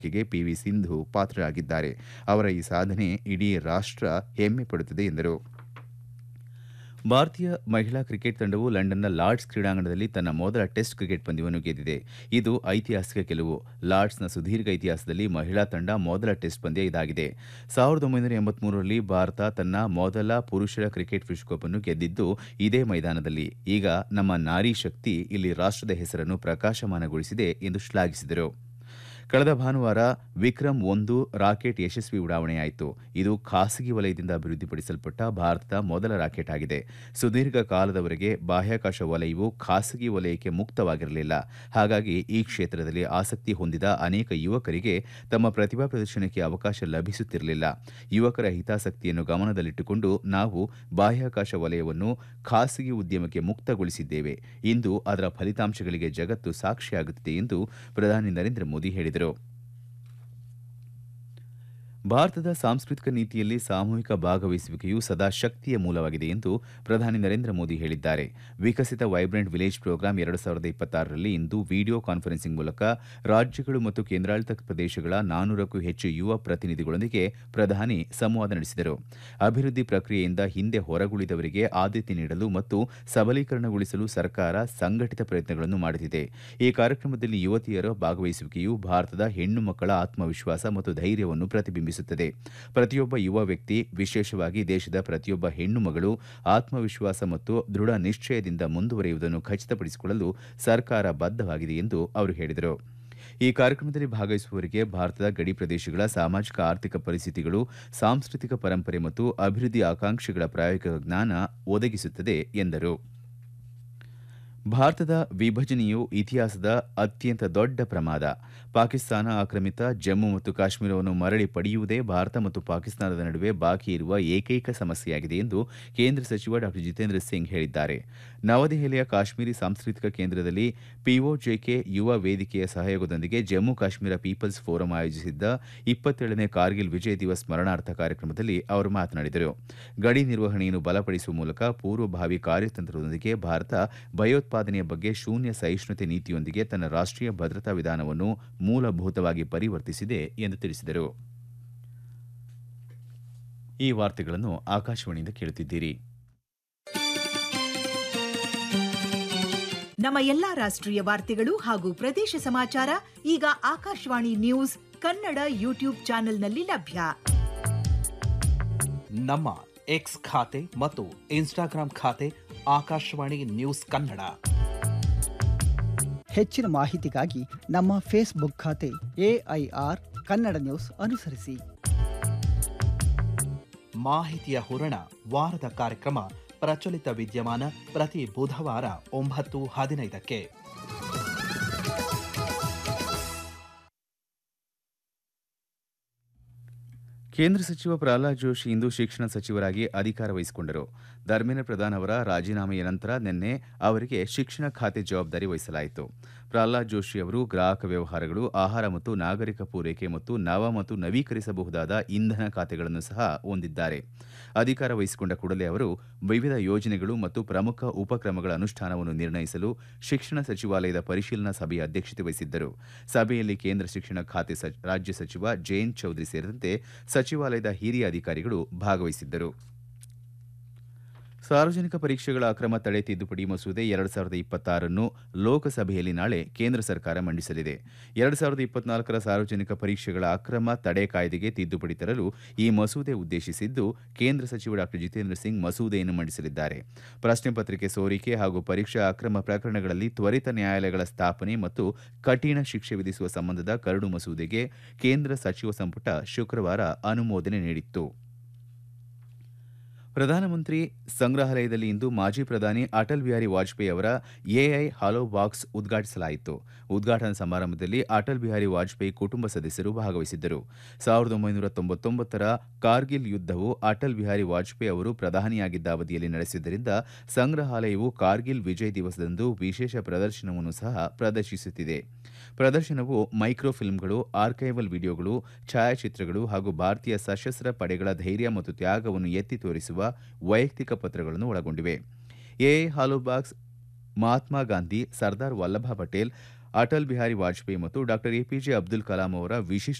ಗೆ ಪಿವಿ ಸಿಂಧು ಪಾತ್ರರಾಗಿದ್ದಾರೆ ಅವರ ಈ ಸಾಧನೆ ಇಡೀ ರಾಷ್ಟ್ರ ಹೆಮ್ಮೆ ಪಡುತ್ತದೆ ಎಂದರು ಭಾರತೀಯ ಮಹಿಳಾ ಕ್ರಿಕೆಟ್ ತಂಡವು ಲಂಡನ್ನ ಲಾರ್ಡ್ಸ್ ಕ್ರೀಡಾಂಗಣದಲ್ಲಿ ತನ್ನ ಮೊದಲ ಟೆಸ್ಟ್ ಕ್ರಿಕೆಟ್ ಪಂದ್ಯವನ್ನು ಗೆದ್ದಿದೆ ಇದು ಐತಿಹಾಸಿಕ ಗೆಲುವು ಲಾರ್ಡ್ಸ್ನ ಸುದೀರ್ಘ ಇತಿಹಾಸದಲ್ಲಿ ಮಹಿಳಾ ತಂಡ ಮೊದಲ ಟೆಸ್ಟ್ ಪಂದ್ಯ ಇದಾಗಿದೆ ಸಾವಿರದ ಒಂಬೈನೂರ ಎಂಬತ್ಮೂರರಲ್ಲಿ ಭಾರತ ತನ್ನ ಮೊದಲ ಪುರುಷರ ಕ್ರಿಕೆಟ್ ವಿಶ್ವಕಪ್ ಅನ್ನು ಗೆದ್ದಿದ್ದು ಇದೇ ಮೈದಾನದಲ್ಲಿ ಈಗ ನಮ್ಮ ನಾರಿ ಶಕ್ತಿ ಇಲ್ಲಿ ರಾಷ್ಟ್ರದ ಹೆಸರನ್ನು ಪ್ರಕಾಶಮಾನಗೊಳಿಸಿದೆ ಎಂದು ಶ್ಲಾಘಿಸಿದರು ಕಳೆದ ಭಾನುವಾರ ವಿಕ್ರಮ್ ಒಂದು ರಾಕೆಟ್ ಯಶಸ್ವಿ ಉಡಾವಣೆಯಾಯಿತು ಇದು ಖಾಸಗಿ ವಲಯದಿಂದ ಅಭಿವೃದ್ಧಿಪಡಿಸಲ್ಪಟ್ಟ ಭಾರತದ ಮೊದಲ ರಾಕೆಟ್ ಆಗಿದೆ ಸುದೀರ್ಘ ಕಾಲದವರೆಗೆ ಬಾಹ್ಯಾಕಾಶ ವಲಯವು ಖಾಸಗಿ ವಲಯಕ್ಕೆ ಮುಕ್ತವಾಗಿರಲಿಲ್ಲ ಹಾಗಾಗಿ ಈ ಕ್ಷೇತ್ರದಲ್ಲಿ ಆಸಕ್ತಿ ಹೊಂದಿದ ಅನೇಕ ಯುವಕರಿಗೆ ತಮ್ಮ ಪ್ರತಿಭಾ ಪ್ರದರ್ಶನಕ್ಕೆ ಅವಕಾಶ ಲಭಿಸುತ್ತಿರಲಿಲ್ಲ ಯುವಕರ ಹಿತಾಸಕ್ತಿಯನ್ನು ಗಮನದಲ್ಲಿಟ್ಟುಕೊಂಡು ನಾವು ಬಾಹ್ಯಾಕಾಶ ವಲಯವನ್ನು ಖಾಸಗಿ ಉದ್ಯಮಕ್ಕೆ ಮುಕ್ತಗೊಳಿಸಿದ್ದೇವೆ ಇಂದು ಅದರ ಫಲಿತಾಂಶಗಳಿಗೆ ಜಗತ್ತು ಸಾಕ್ಷಿಯಾಗುತ್ತಿದೆ ಎಂದು ಪ್ರಧಾನಿ ನರೇಂದ್ರ ಮೋದಿ ಹೇಳಿದರು ಭಾರತದ ಸಾಂಸ್ಕೃತಿಕ ನೀತಿಯಲ್ಲಿ ಸಾಮೂಹಿಕ ಭಾಗವಹಿಸುವಿಕೆಯು ಸದಾ ಶಕ್ತಿಯ ಮೂಲವಾಗಿದೆ ಎಂದು ಪ್ರಧಾನಿ ನರೇಂದ್ರ ಮೋದಿ ಹೇಳಿದ್ದಾರೆ ವಿಕಸಿತ ವೈಬ್ರೆಂಟ್ ವಿಲೇಜ್ ಪ್ರೋಗ್ರಾಂ ಎರಡು ಸಾವಿರದ ಇಪ್ಪತ್ತಾರರಲ್ಲಿ ಇಂದು ವಿಡಿಯೋ ಕಾನ್ಫರೆನ್ಸಿಂಗ್ ಮೂಲಕ ರಾಜ್ಯಗಳು ಮತ್ತು ಕೇಂದ್ರಾಡಳಿತ ಪ್ರದೇಶಗಳ ನಾನೂರಕ್ಕೂ ಹೆಚ್ಚು ಯುವ ಪ್ರತಿನಿಧಿಗಳೊಂದಿಗೆ ಪ್ರಧಾನಿ ಸಂವಾದ ನಡೆಸಿದರು ಅಭಿವೃದ್ಧಿ ಪ್ರಕ್ರಿಯೆಯಿಂದ ಹಿಂದೆ ಹೊರಗುಳಿದವರಿಗೆ ಆದ್ಯತೆ ನೀಡಲು ಮತ್ತು ಸಬಲೀಕರಣಗೊಳಿಸಲು ಸರ್ಕಾರ ಸಂಘಟಿತ ಪ್ರಯತ್ನಗಳನ್ನು ಮಾಡುತ್ತಿದೆ ಈ ಕಾರ್ಯಕ್ರಮದಲ್ಲಿ ಯುವತಿಯರ ಭಾಗವಹಿಸುವಿಕೆಯು ಭಾರತದ ಹೆಣ್ಣು ಮಕ್ಕಳ ಆತ್ಮವಿಶ್ವಾಸ ಮತ್ತು ಧೈರ್ಯವನ್ನು ಪ್ರತಿಬಿಂಬಿಸುತ್ತದೆ ಪ್ರತಿಯೊಬ್ಬ ಯುವ ವ್ಯಕ್ತಿ ವಿಶೇಷವಾಗಿ ದೇಶದ ಪ್ರತಿಯೊಬ್ಬ ಹೆಣ್ಣು ಮಗಳು ಆತ್ಮವಿಶ್ವಾಸ ಮತ್ತು ದೃಢ ನಿಶ್ಚಯದಿಂದ ಮುಂದುವರಿಯುವುದನ್ನು ಖಚಿತಪಡಿಸಿಕೊಳ್ಳಲು ಸರ್ಕಾರ ಬದ್ಧವಾಗಿದೆ ಎಂದು ಅವರು ಹೇಳಿದರು ಈ ಕಾರ್ಯಕ್ರಮದಲ್ಲಿ ಭಾಗವಹಿಸುವವರಿಗೆ ಭಾರತದ ಗಡಿ ಪ್ರದೇಶಗಳ ಸಾಮಾಜಿಕ ಆರ್ಥಿಕ ಪರಿಸ್ಥಿತಿಗಳು ಸಾಂಸ್ಕೃತಿಕ ಪರಂಪರೆ ಮತ್ತು ಅಭಿವೃದ್ಧಿ ಆಕಾಂಕ್ಷೆಗಳ ಪ್ರಾಯೋಗಿಕ ಜ್ಞಾನ ಒದಗಿಸುತ್ತದೆ ಎಂದರು ಭಾರತದ ವಿಭಜನೆಯು ಇತಿಹಾಸದ ಅತ್ಯಂತ ದೊಡ್ಡ ಪ್ರಮಾದ ಪಾಕಿಸ್ತಾನ ಆಕ್ರಮಿತ ಜಮ್ಮು ಮತ್ತು ಕಾಶ್ಮೀರವನ್ನು ಮರಳಿ ಪಡೆಯುವುದೇ ಭಾರತ ಮತ್ತು ಪಾಕಿಸ್ತಾನದ ನಡುವೆ ಬಾಕಿ ಇರುವ ಏಕೈಕ ಸಮಸ್ಯೆಯಾಗಿದೆ ಎಂದು ಕೇಂದ್ರ ಸಚಿವ ಡಾ ಜಿತೇಂದ್ರ ಸಿಂಗ್ ಹೇಳಿದ್ದಾರೆ ನವದೆಹಲಿಯ ಕಾಶ್ಮೀರಿ ಸಾಂಸ್ಕೃತಿಕ ಕೇಂದ್ರದಲ್ಲಿ ಪಿಒಜೆಕೆ ಯುವ ವೇದಿಕೆಯ ಸಹಯೋಗದೊಂದಿಗೆ ಜಮ್ಮು ಕಾಶ್ಮೀರ ಪೀಪಲ್ಸ್ ಫೋರಂ ಆಯೋಜಿಸಿದ್ದ ಇಪ್ಪತ್ತೇಳನೇ ಕಾರ್ಗಿಲ್ ವಿಜಯ್ ದಿವಸ್ ಸ್ಮರಣಾರ್ಥ ಕಾರ್ಯಕ್ರಮದಲ್ಲಿ ಅವರು ಮಾತನಾಡಿದರು ಗಡಿ ನಿರ್ವಹಣೆಯನ್ನು ಬಲಪಡಿಸುವ ಮೂಲಕ ಪೂರ್ವಭಾವಿ ಕಾರ್ಯತಂತ್ರದೊಂದಿಗೆ ಭಾರತ ಭಯೋತ್ಪಾದನೆಯ ಬಗ್ಗೆ ಶೂನ್ಯ ಸಹಿಷ್ಣುತೆ ನೀತಿಯೊಂದಿಗೆ ತನ್ನ ರಾಷ್ಟೀಯ ಭದ್ರತಾ ವಿಧಾನವನ್ನು ಮೂಲಭೂತವಾಗಿ ಪರಿವರ್ತಿಸಿದೆ ಎಂದು ತಿಳಿಸಿದರು ಈ ವಾರ್ತೆಗಳನ್ನು ಆಕಾಶವಾಣಿಯಿಂದ ಕೇಳುತ್ತಿದ್ದೀರಿ ನಮ್ಮ ಎಲ್ಲಾ ರಾಷ್ಟ್ರೀಯ ವಾರ್ತೆಗಳು ಹಾಗೂ ಪ್ರದೇಶ ಸಮಾಚಾರ ಈಗ ಆಕಾಶವಾಣಿ ನ್ಯೂಸ್ ಕನ್ನಡ ಯೂಟ್ಯೂಬ್ ಚಾನೆಲ್ನಲ್ಲಿ ಲಭ್ಯ ನಮ್ಮ ಎಕ್ಸ್ ಖಾತೆ ಮತ್ತು ಇನ್ಸ್ಟಾಗ್ರಾಂ ಖಾತೆ ಆಕಾಶವಾಣಿ ನ್ಯೂಸ್ ಕನ್ನಡ ಹೆಚ್ಚಿನ ಮಾಹಿತಿಗಾಗಿ ನಮ್ಮ ಫೇಸ್ಬುಕ್ ಖಾತೆ ಎಐಆರ್ ಕನ್ನಡ ನ್ಯೂಸ್ ಅನುಸರಿಸಿ ಮಾಹಿತಿಯ ಹೂರಣ ವಾರದ ಕಾರ್ಯಕ್ರಮ ಪ್ರಚಲಿತ ವಿದ್ಯಮಾನ ಪ್ರತಿ ಬುಧವಾರ ಒಂಬತ್ತು ಹದಿನೈದಕ್ಕೆ ಕೇಂದ್ರ ಸಚಿವ ಪ್ರಹ್ಲಾದ್ ಜೋಶಿ ಇಂದು ಶಿಕ್ಷಣ ಸಚಿವರಾಗಿ ಅಧಿಕಾರ ವಹಿಸಿಕೊಂಡರು ಧರ್ಮೇಂದ್ರ ಪ್ರಧಾನ್ ಅವರ ರಾಜೀನಾಮೆಯ ನಂತರ ನಿನ್ನೆ ಅವರಿಗೆ ಶಿಕ್ಷಣ ಖಾತೆ ಜವಾಬ್ದಾರಿ ವಹಿಸಲಾಯಿತು ಪ್ರಹ್ಲಾದ್ ಜೋಶಿ ಅವರು ಗ್ರಾಹಕ ವ್ಯವಹಾರಗಳು ಆಹಾರ ಮತ್ತು ನಾಗರಿಕ ಪೂರೈಕೆ ಮತ್ತು ನವ ಮತ್ತು ನವೀಕರಿಸಬಹುದಾದ ಇಂಧನ ಖಾತೆಗಳನ್ನು ಸಹ ಹೊಂದಿದ್ದಾರೆ ಅಧಿಕಾರ ವಹಿಸಿಕೊಂಡ ಕೂಡಲೇ ಅವರು ವಿವಿಧ ಯೋಜನೆಗಳು ಮತ್ತು ಪ್ರಮುಖ ಉಪಕ್ರಮಗಳ ಅನುಷ್ಠಾನವನ್ನು ನಿರ್ಣಯಿಸಲು ಶಿಕ್ಷಣ ಸಚಿವಾಲಯದ ಪರಿಶೀಲನಾ ಸಭೆಯ ಅಧ್ಯಕ್ಷತೆ ವಹಿಸಿದ್ದರು ಸಭೆಯಲ್ಲಿ ಕೇಂದ್ರ ಶಿಕ್ಷಣ ಖಾತೆ ರಾಜ್ಯ ಸಚಿವ ಜಯಂತ್ ಚೌಧರಿ ಸೇರಿದಂತೆ ಸಚಿವಾಲಯದ ಹಿರಿಯ ಅಧಿಕಾರಿಗಳು ಭಾಗವಹಿಸಿದ್ದರು ಸಾರ್ವಜನಿಕ ಪರೀಕ್ಷೆಗಳ ಅಕ್ರಮ ತಡೆ ತಿದ್ದುಪಡಿ ಮಸೂದೆ ಎರಡು ಸಾವಿರದ ಇಪ್ಪತ್ತಾರನ್ನು ಲೋಕಸಭೆಯಲ್ಲಿ ನಾಳೆ ಕೇಂದ್ರ ಸರ್ಕಾರ ಮಂಡಿಸಲಿದೆ ಎರಡು ಸಾವಿರದ ಇಪ್ಪತ್ನಾಲ್ಕರ ಸಾರ್ವಜನಿಕ ಪರೀಕ್ಷೆಗಳ ಅಕ್ರಮ ತಡೆ ಕಾಯ್ದೆಗೆ ತಿದ್ದುಪಡಿ ತರಲು ಈ ಮಸೂದೆ ಉದ್ದೇಶಿಸಿದ್ದು ಕೇಂದ್ರ ಸಚಿವ ಡಾ ಜಿತೇಂದ್ರ ಸಿಂಗ್ ಮಸೂದೆಯನ್ನು ಮಂಡಿಸಲಿದ್ದಾರೆ ಪ್ರಶ್ನೆ ಪತ್ರಿಕೆ ಸೋರಿಕೆ ಹಾಗೂ ಪರೀಕ್ಷಾ ಅಕ್ರಮ ಪ್ರಕರಣಗಳಲ್ಲಿ ತ್ವರಿತ ನ್ಯಾಯಾಲಯಗಳ ಸ್ಥಾಪನೆ ಮತ್ತು ಕಠಿಣ ಶಿಕ್ಷೆ ವಿಧಿಸುವ ಸಂಬಂಧದ ಕರಡು ಮಸೂದೆಗೆ ಕೇಂದ್ರ ಸಚಿವ ಸಂಪುಟ ಶುಕ್ರವಾರ ಅನುಮೋದನೆ ನೀಡಿತ್ತು ಪ್ರಧಾನಮಂತ್ರಿ ಸಂಗ್ರಹಾಲಯದಲ್ಲಿ ಇಂದು ಮಾಜಿ ಪ್ರಧಾನಿ ಅಟಲ್ ಬಿಹಾರಿ ವಾಜಪೇಯಿ ಅವರ ಎಐ ಹಾಲೋ ಬಾಕ್ಸ್ ಉದ್ಘಾಟಿಸಲಾಯಿತು ಉದ್ಘಾಟನಾ ಸಮಾರಂಭದಲ್ಲಿ ಅಟಲ್ ಬಿಹಾರಿ ವಾಜಪೇಯಿ ಕುಟುಂಬ ಸದಸ್ಯರು ಭಾಗವಹಿಸಿದ್ದರು ಸಾವಿರದ ಒಂಬೈನೂರ ತೊಂಬತ್ತೊಂಬತ್ತರ ಕಾರ್ಗಿಲ್ ಯುದ್ದವು ಅಟಲ್ ಬಿಹಾರಿ ವಾಜಪೇಯಿ ಅವರು ಪ್ರಧಾನಿಯಾಗಿದ್ದ ಅವಧಿಯಲ್ಲಿ ನಡೆಸಿದ್ದರಿಂದ ಸಂಗ್ರಹಾಲಯವು ಕಾರ್ಗಿಲ್ ವಿಜಯ್ ದಿವಸದಂದು ವಿಶೇಷ ಪ್ರದರ್ಶನವನ್ನು ಸಹ ಪ್ರದರ್ಶಿಸುತ್ತಿದೆ ಪ್ರದರ್ಶನವು ಮೈಕ್ರೋ ಫಿಲ್ಮ್ಗಳು ಆರ್ಕೈವಲ್ ವಿಡಿಯೋಗಳು ಛಾಯಾಚಿತ್ರಗಳು ಹಾಗೂ ಭಾರತೀಯ ಸಶಸ್ತ್ರ ಪಡೆಗಳ ಧೈರ್ಯ ಮತ್ತು ತ್ಯಾಗವನ್ನು ಎತ್ತಿ ತೋರಿಸುವ ವೈಯಕ್ತಿಕ ಪತ್ರಗಳನ್ನು ಒಳಗೊಂಡಿವೆ ಎಐ ಹಾಲೋಬಾಕ್ಸ್ ಮಹಾತ್ಮ ಗಾಂಧಿ ಸರ್ದಾರ್ ವಲ್ಲಭ ಪಟೇಲ್ ಅಟಲ್ ಬಿಹಾರಿ ವಾಜಪೇಯಿ ಮತ್ತು ಡಾ ಎಪಿಜೆ ಅಬ್ದುಲ್ ಕಲಾಂ ಅವರ ವಿಶಿಷ್ಟ